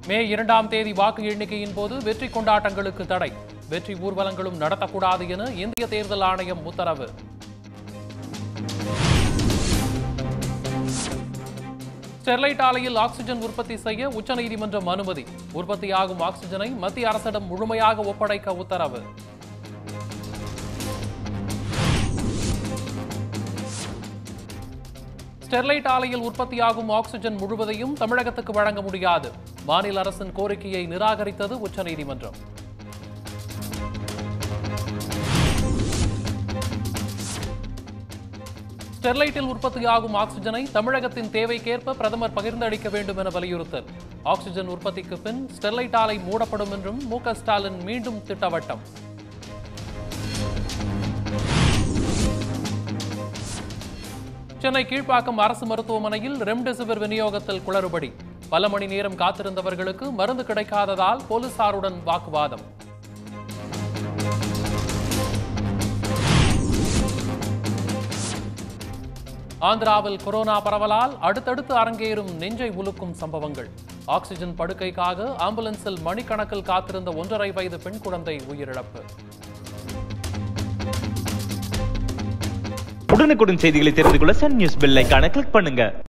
மே இரண்டாம் தேதி வாக்கு எண்ணிக்கையின் போது வெற்றி கொண்டாட்டங்களுக்கு தடை வெற்றி ஊர்வலங்களும் நடத்தக்கூடாது என இந்திய தேர்தல் ஆணையம் உத்தரவு ஸ்டெர்லைட் ஆலையில் ஆக்ஸிஜன் உற்பத்தி செய்ய உச்சநீதிமன்றம் அனுமதி உற்பத்தியாகும் ஆக்ஸிஜனை மத்திய அரசிடம் முழுமையாக ஒப்படைக்க உத்தரவு ஸ்டெர்லைட் ஆலையில் உற்பத்தியாகும் ஆக்ஸிஜன் முழுவதையும் தமிழகத்துக்கு வழங்க முடியாது மாநில அரசின் கோரிக்கையை நிராகரித்தது உச்சநீதிமன்றம் ஸ்டெர்லைட்டில் உற்பத்தியாகும் ஆக்ஸிஜனை தமிழகத்தின் தேவைக்கேற்ப பிரதமர் பகிர்ந்தளிக்க வேண்டும் என வலியுறுத்தல் ஆக்ஸிஜன் உற்பத்திக்கு பின் ஸ்டெர்லைட் ஆலை மூடப்படும் என்றும் மு க ஸ்டாலின் மீண்டும் திட்டவட்டம் சென்னை கீழ்ப்பாக்கம் அரசு மருத்துவமனையில் ரெம்டெசிவிர் விநியோகத்தில் குளறுபடி பல மணி நேரம் காத்திருந்தவர்களுக்கு மருந்து கிடைக்காததால் போலீசாருடன் வாக்குவாதம் ஆந்திராவில் கொரோனா பரவலால் அடுத்தடுத்து அரங்கேறும் நெஞ்சை உலுக்கும் சம்பவங்கள் ஆக்ஸிஜன் படுக்கைக்காக ஆம்புலன்ஸில் மணிக்கணக்கில் காத்திருந்த ஒன்றரை வயது பெண் குழந்தை உயிரிழப்பு உடனுக்குடன் செய்திகளை தெரிந்து கொள்ள சன் நியூஸ் பெல் ஐகானை கிளிக் பண்ணுங்க